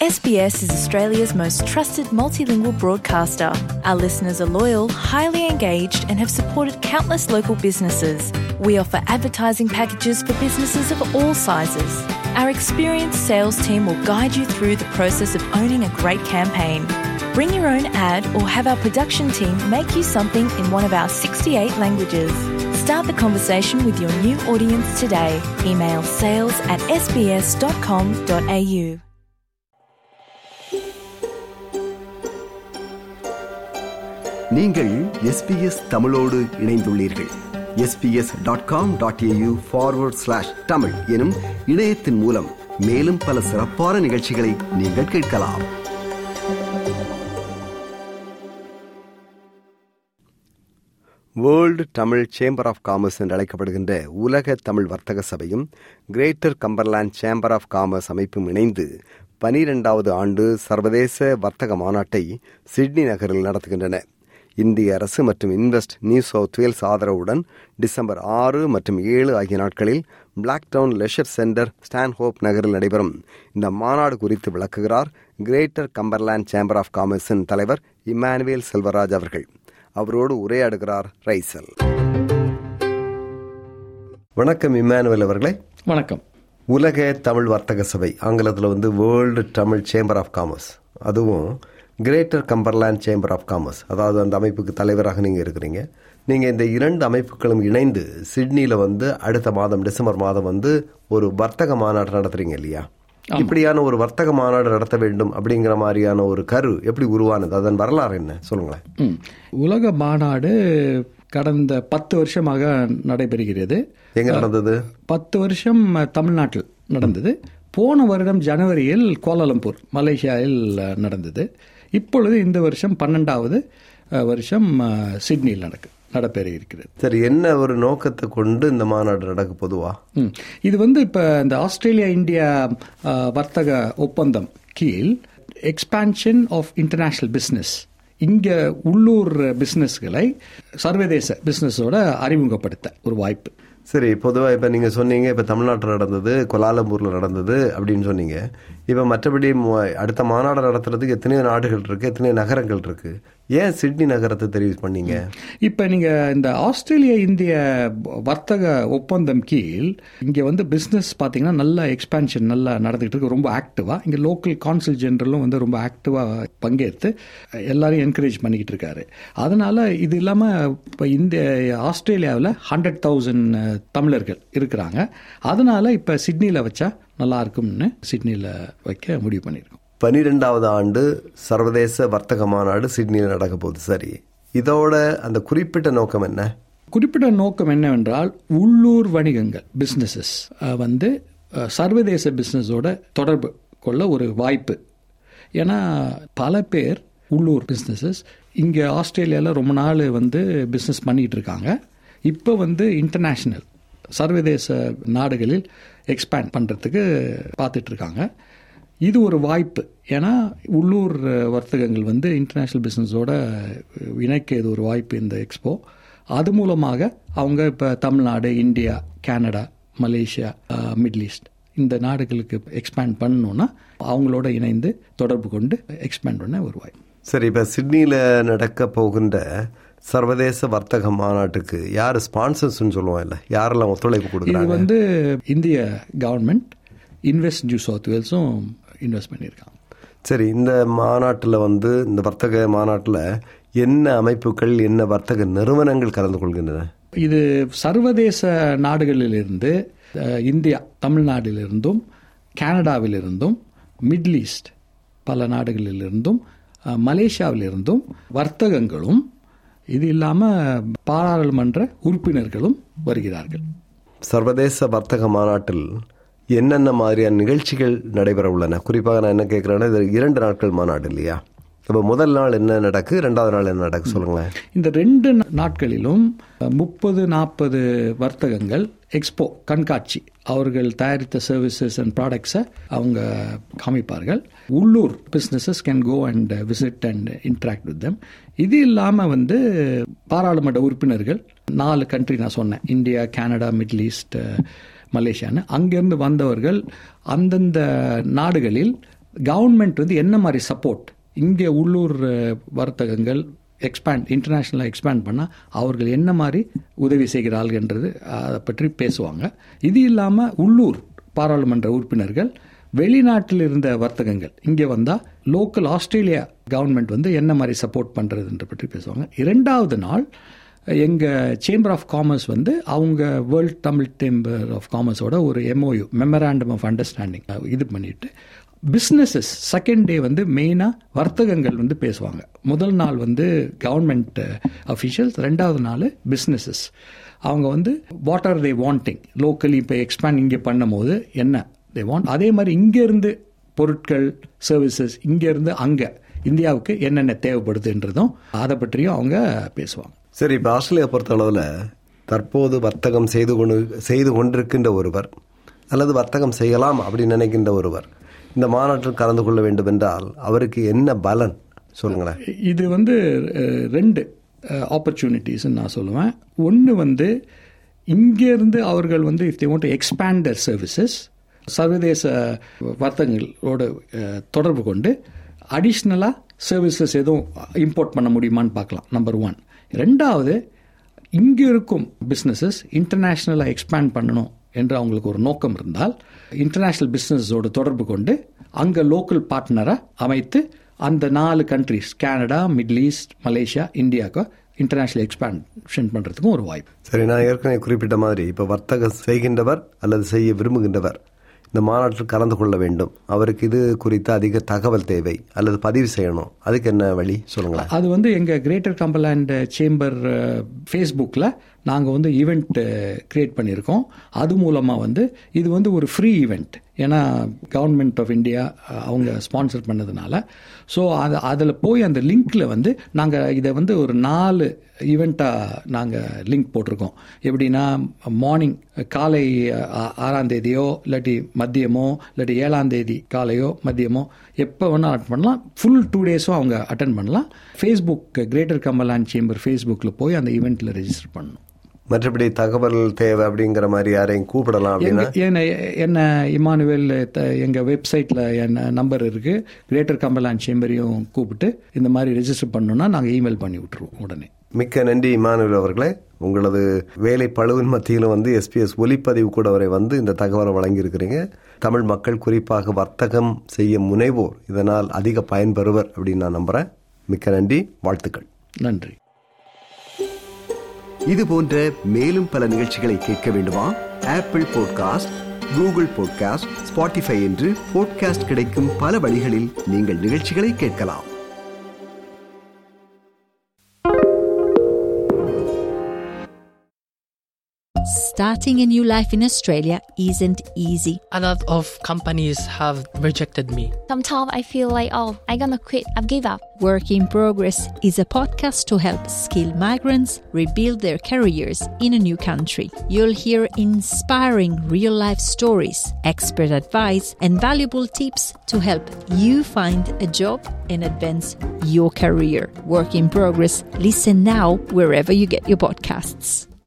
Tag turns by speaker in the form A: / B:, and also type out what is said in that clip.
A: SBS is Australia's most trusted multilingual broadcaster. Our listeners are loyal, highly engaged, and have supported countless local businesses. We offer advertising packages for businesses of all sizes. Our experienced sales team will guide you through the process of owning a great campaign. Bring your own ad or have our production team make you something in one of our 68 languages. Start the conversation with your new audience today. Email sales at sbs.com.au.
B: நீங்கள் SBS தமிழோடு இணைந்துள்ளீர்கள் SBS dot com dot AU forward slash Tamil எனும் இணையத்தின் மூலம் மேலும் பல சிறப்பான நிகழ்ச்சிகளை நீங்கள் கேட்கலாம் world Tamil chamber of commerce என்று அழைக்கப்படுகின்ற உலக தமிழ் வர்த்தக சபையும் greater Cumberland chamber of commerce அமைப்பும் இணைந்து பனிரெண்டாவது ஆண்டு சர்வதேச வர்த்தக மாநாட்டை சிட்னி நகரில் நடத்துகின்றன இந்திய அரசு மற்றும் இன்வெஸ்ட் நியூ சவுத் வேல்ஸ் ஆதரவுடன் டிசம்பர் ஆறு மற்றும் ஏழு ஆகிய நாட்களில் black town leisure centre Stanhope நகரில் நடைபெறும் இந்த மாநாடு குறித்து விளக்குகிறார் கிரேட்டர் கம்பர்லாண்ட் சேம்பர் ஆஃப் காமர்ஸின் தலைவர் இமானுவேல் செல்வராஜ் அவர்கள் அவரோடு உரையாடுகிறார் ரைசல் வணக்கம் இமானுவேல் அவர்களே
C: வணக்கம்
B: உலக தமிழ் வர்த்தக சபை ஆங்கிலத்தில் வந்து world Tamil chamber of commerce அதுவும் greater Cumberland chamber of commerce அதாவது அந்த அமைப்புக்கு தலைவராக நீங்கள் இருக்கிறீங்க நீங்கள் இந்த இரண்டு அமைப்புகளும் இணைந்து சிட்னியில் வந்து அடுத்த மாதம் டிசம்பர் மாதம் வந்து ஒரு வர்த்தக மாநாடு நடத்துறீங்க இல்லையா இப்படியான ஒரு வர்த்தக மாநாடு நடத்த வேண்டும் அப்படிங்கிற மாதிரியான ஒரு கரு எப்படி உருவானது அதன் வரலாறு என்ன சொல்லுங்களேன்
C: ம். உலக மாநாடு கடந்த பத்து வருஷமாக நடைபெறுகிறது
B: எங்க நடந்தது
C: பத்து வருஷம் தமிழ்நாட்டில் நடந்தது போன வருடம் ஜனவரியில் கோலாலம்பூர் மலேசியாவில் நடந்தது இப்பொழுது இந்த வருஷம் பன்னெண்டாவது அஹ், வருஷம் அஹ், சிட்னியில் நடக்கு நடைபெற இருக்கிறது
B: சரி என்ன ஒரு நோக்கத்தை கொண்டு இந்த மாநாடு நடக்க பொதுவா
C: ம். இது வந்து இப்போ இந்த ஆஸ்திரேலியா இந்தியா அஹ், வர்த்தக ஒப்பந்தம் கீழ் எக்ஸ்பான்ஷன் ஆஃப் இன்டர்நேஷனல் பிஸ்னஸ் இங்கே உள்ளூர் பிஸ்னஸ்களை சர்வதேச பிஸ்னஸோட அறிமுகப்படுத்த ஒரு வாய்ப்பு
B: சரி பொதுவாக இப்போ நீங்கள் சொன்னீங்க இப்போ தமிழ்நாட்டில் நடந்தது கொலாலம்பூரில் நடந்தது அப்படின்னு சொன்னீங்க இப்போ மற்றபடி மு- அடுத்த மாநாடு நடத்துறதுக்கு எத்தனையோ நாடுகள் இருக்குது எத்தனையோ நகரங்கள் இருக்குது ஏன் சிட்னி நகரத்தை தெரிவு பண்ணீங்க
C: இப்போ நீங்கள் இந்த ஆஸ்திரேலியா இந்திய வர்த்தக ஒப்பந்தம் கீழ் இங்கே வந்து பிஸ்னஸ் பார்த்தீங்கன்னா நல்ல எக்ஸ்பான்ஷன் நல்லா நடந்துகிட்டு இருக்கு ரொம்ப ஆக்டிவாக இங்கே லோக்கல் கான்சுல் ஜெனரலும் வந்து ரொம்ப ஆக்டிவாக பங்கேற்று எல்லாரையும் என்கரேஜ் பண்ணிக்கிட்டு இருக்காரு அதனால இது இல்லாமல் இப்போ இந்த ஆஸ்திரேலியாவில் ஹண்ட்ரட் தௌசண்ட் தமிழர்கள் இருக்கிறாங்க அதனால இப்போ சிட்னியில் வச்சா நல்லா இருக்கும்னு சிட்னியில் வைக்க முடிவு பண்ணியிருக்கோம்
B: பனிரெண்டாவது ஆண்டு சர்வதேச வர்த்தக மாநாடு சிட்னியில் நடக்க போகுது சரி இதோட அந்த குறிப்பிட்ட நோக்கம் என்ன
C: குறிப்பிட்ட நோக்கம் என்னவென்றால் உள்ளூர் வணிகங்கள் பிஸ்னஸஸ் வந்து அஹ், சர்வதேச பிஸ்னஸோட தொடர்பு கொள்ள ஒரு வாய்ப்பு ஏன்னா பல பேர் உள்ளூர் பிஸ்னஸஸ் இங்கே ஆஸ்திரேலியாவில் ரொம்ப நாள் வந்து பிஸ்னஸ் பண்ணிகிட்டு இருக்காங்க இப்போ வந்து இன்டர்நேஷ்னல் சர்வதேச நாடுகளில் எக்ஸ்பேண்ட் பண்ணுறதுக்கு பார்த்துட்டு இருக்காங்க இது ஒரு வாய்ப்பு ஏன்னா உள்ளூர் அஹ், வர்த்தகங்கள் வந்து இன்டர்நேஷ்னல் பிஸ்னஸோட இணைக்க இது ஒரு வாய்ப்பு இந்த எக்ஸ்போ அது மூலமாக அவங்க இப்போ தமிழ்நாடு இந்தியா கனடா மலேசியா அஹ், மிடில் ஈஸ்ட் இந்த நாடுகளுக்கு எக்ஸ்பேண்ட் பண்ணணும்னா அவங்களோட இணைந்து தொடர்பு கொண்டு எக்ஸ்பேண்ட் பண்ண ஒரு வாய்ப்பு
B: சரி இப்போ சிட்னியில் நடக்க போகின்ற சர்வதேச வர்த்தக மாநாட்டுக்கு யார் ஸ்பான்சர்ஸ்னு சொல்லுவோம் இல்லை யாரெல்லாம் ஒத்துழைப்பு
C: இது
B: கொடுக்குறாங்க
C: வந்து இந்திய கவர்மெண்ட் இன்வெஸ்ட் நியூ சவுத் வேல்ஸும் இன்வெஸ்ட் பண்ணியிருக்காங்க
B: சரி இந்த மாநாட்டில் வந்து இந்த வர்த்தக மாநாட்டில் என்ன அமைப்புகள் என்ன வர்த்தக நிறுவனங்கள் கலந்து கொள்கின்றன
C: இது சர்வதேச நாடுகளிலிருந்து அஹ், இந்தியா தமிழ்நாட்டிலிருந்தும் கனடாவிலிருந்தும் மிடில் ஈஸ்ட் பல நாடுகளிலிருந்தும் அஹ், மலேசியாவிலிருந்தும் வர்த்தகங்களும் இது இல்லாமல் பாராளுமன்ற உறுப்பினர்களும் வருகிறார்கள்
B: சர்வதேச வர்த்தக மாநாட்டில் என்னென்ன மாதிரியான நிகழ்ச்சிகள் நடைபெற உள்ளன குறிப்பாக நான் என்ன கேட்குறேன்னா இது இரண்டு நாட்கள் மாநாடு இல்லையா இப்போ முதல் நாள் என்ன நடக்கு ரெண்டாவது நாள் என்ன நடக்கு சொல்லுங்களேன்
C: இந்த ரெண்டு நா- நாட்களிலும் முப்பது நாற்பது வர்த்தகங்கள் எக்ஸ்போ கண்காட்சி அவர்கள் தயாரித்த சர்வீசஸ் அண்ட் ப்ராடக்ட்ஸை அவங்க காமிப்பார்கள் உள்ளூர் businesses can go and visit and interact with them இது இல்லாமல் வந்து பாராளுமன்ற உறுப்பினர்கள் நாலு கண்ட்ரி நான் சொன்னேன் இந்தியா கனடா மிடில் ஈஸ்ட் மலேசியான்னு அங்கேருந்து வந்தவர்கள் அந்தந்த நாடுகளில் கவர்மெண்ட் வந்து என்ன மாதிரி சப்போர்ட் இங்கே உள்ளூர் அஹ், வர்த்தகங்கள் எக்ஸ்பேண்ட் இன்டர்நேஷ்னலாக எக்ஸ்பேண்ட் பண்ணால் அவர்கள் என்ன மாதிரி உதவி செய்கிறார்கள்ன்றது அதை பற்றி பேசுவாங்க இது இல்லாமல் உள்ளூர் பாராளுமன்ற உறுப்பினர்கள் வெளிநாட்டில் இருந்த வர்த்தகங்கள் இங்கே வந்தால் லோக்கல் ஆஸ்திரேலியா கவர்மெண்ட் வந்து என்ன மாதிரி சப்போர்ட் பண்ணுறதுன்ற பற்றி பேசுவாங்க இரண்டாவது நாள் எங்கள் சேம்பர் ஆஃப் காமர்ஸ் வந்து அவங்க வேர்ல்ட் தமிழ் சேம்பர் ஆஃப் காமர்ஸோட ஒரு எம்ஓயு மெமராண்டம் ஆஃப் அண்டர்ஸ்டாண்டிங் இது பண்ணிட்டு பிஸ்னஸஸ் செகண்ட் டே வந்து மெயினாக வர்த்தகங்கள் வந்து பேசுவாங்க முதல் நாள் வந்து கவர்மெண்ட் அஃபிஷியல்ஸ் ரெண்டாவது நாள் பிஸ்னஸஸ் அவங்க வந்து what are they wanting locally இப்போ எக்ஸ்பேண்ட் இங்கே பண்ணும்போது என்ன தே வாண்ட் அதே மாதிரி இங்கேருந்து பொருட்கள் சர்வீசஸ் இங்கேருந்து அங்கே இந்தியாவுக்கு என்னென்ன தேவைப்படுதுன்றதும் அதை பற்றியும் அவங்க பேசுவாங்க
B: சரி இப்போ ஆஸ்திரேலியா பொறுத்தளவில் தற்போது வர்த்தகம் செய்து கொண்டு செய்து கொண்டிருக்கின்ற ஒருவர் அல்லது வர்த்தகம் செய்யலாம் அப்படின்னு நினைக்கின்ற ஒருவர் இந்த மாநாட்டில் கலந்து கொள்ள வேண்டும் என்றால் அவருக்கு என்ன பலன் சொல்லுங்களேன்
C: இது வந்து அஹ், ரெண்டு ஆப்பர்ச்சுனிட்டிஸ்ன்னு நான் சொல்லுவேன் ஒன்று வந்து இங்கேருந்து அவர்கள் வந்து if they want expand their services சர்வதேச வர்த்தகங்களோட அஹ், தொடர்பு கொண்டு அடிஷ்னலாக சர்வீசஸ் எதுவும் இம்போர்ட் பண்ண முடியுமான்னு பார்க்கலாம் நம்பர் ஒன் ரெண்டாவது இங்கே இருக்கும் பிஸ்னஸஸ் இன்டர்நேஷ்னலாக எக்ஸ்பேண்ட் பண்ணணும் என்று அவங்களுக்கு ஒரு நோக்கம் இருந்தால் இன்டர்நேஷ்னல் பிஸ்னஸோட தொடர்பு கொண்டு அங்கே லோக்கல் பார்ட்னரை அமைத்து அந்த நாலு countries Canada middle east Malaysia இந்தியாவுக்கு இன்டர்நேஷ்னல் எக்ஸ்பேன்ஷன் பண்ணுறதுக்கும் ஒரு வாய்ப்பு
B: சரி நான் ஏற்கனவே குறிப்பிட்ட மாதிரி இப்போ வர்த்தகம் செய்கின்றவர் அல்லது செய்ய விரும்புகின்றவர் இந்த மாநாட்டில் கலந்து கொள்ள வேண்டும் அவருக்கு இது குறித்து அதிக தகவல் தேவை அல்லது பதிவு செய்யணும் அதுக்கு என்ன வழி சொல்லுங்களேன்
C: அது வந்து எங்கள் கிரேட்டர் கம்பர்லேண்ட் சேம்பர் ஃபேஸ்புக்கில் நாங்கள் வந்து ஈவெண்ட் கிரியேட் பண்ணியிருக்கோம் அது மூலமாக வந்து இது வந்து ஒரு ஃப்ரீ ஈவெண்ட் ஏன்னா கவர்மெண்ட் ஆஃப் இந்தியா அவங்க ஸ்பான்சர் பண்ணதுனால ஸோ அது அதில் போய் அந்த லிங்க்கில் வந்து நாங்கள் இதை வந்து ஒரு நாலு ஈவெண்ட்டாக நாங்கள் லிங்க் போட்டிருக்கோம் எப்படின்னா மார்னிங் காலை ஆ- ஆறாம் தேதியோ இல்லாட்டி மதியமோ இல்லாட்டி ஏழாம் தேதி காலையோ மதியமோ எப்போ வேணால் அட்டன் பண்ணலாம் ஃபுல் டூ டேஸும் அவங்க அட்டன் பண்ணலாம் ஃபேஸ்புக் கிரேட்டர் கமலான் சேம்பர் ஃபேஸ்புக்கில் போய் அந்த ஈவெண்ட்டில் ரெஜிஸ்டர் பண்ணணும்
B: மற்றபடி தகவல் தேவை அப்படிங்கிற மாதிரி யாரையும் கூப்பிடலாம் அப்படின்னா
C: எங்க- என்ன என்ன இமானுவேல் த- எங்க வெப்சைட்ல என்ன நம்பர் இருக்கு கிரேட்டர் கம்பலான் சேம்பரையும் கூப்பிட்டு இந்த மாதிரி ரெஜிஸ்டர் பண்ணணும்னா நாங்க இமெயில் பண்ணி விட்டுருவோம் உடனே
B: மிக்க நன்றி இமானுவேல் அவர்களே உங்களது வேலை பழுவின் மத்தியிலும் வந்து எஸ்பிஎஸ் ஒலிப்பதிவு கூட வரை வந்து இந்த தகவலை வழங்கியிருக்கிறீங்க தமிழ் மக்கள் குறிப்பாக வர்த்தகம் செய்ய முனைவோர் இதனால் அதிக பயன்பெறுவர் அப்படின்னு நான் நம்புறேன் மிக்க நன்றி வாழ்த்துக்கள்
C: நன்றி
B: இது போன்ற மேலும் பல நிகழ்ச்சிகளை கேட்க வேண்டுமா Apple podcast Google podcast Spotify என்று பாட்காஸ்ட் கிடைக்கும் பல வழிகளில் நீங்கள் நிகழ்ச்சிகளை கேட்கலாம்
D: Starting a new life in Australia isn't easy.
E: A lot of companies have rejected me.
F: Sometimes I feel like, oh, I'm gonna quit, I've give up.
D: Work in Progress is a podcast to help skilled migrants rebuild their careers in a new country. You'll hear inspiring real life stories, expert advice, and valuable tips to help you find a job and advance your career. Work in Progress. Listen now wherever you get your podcasts.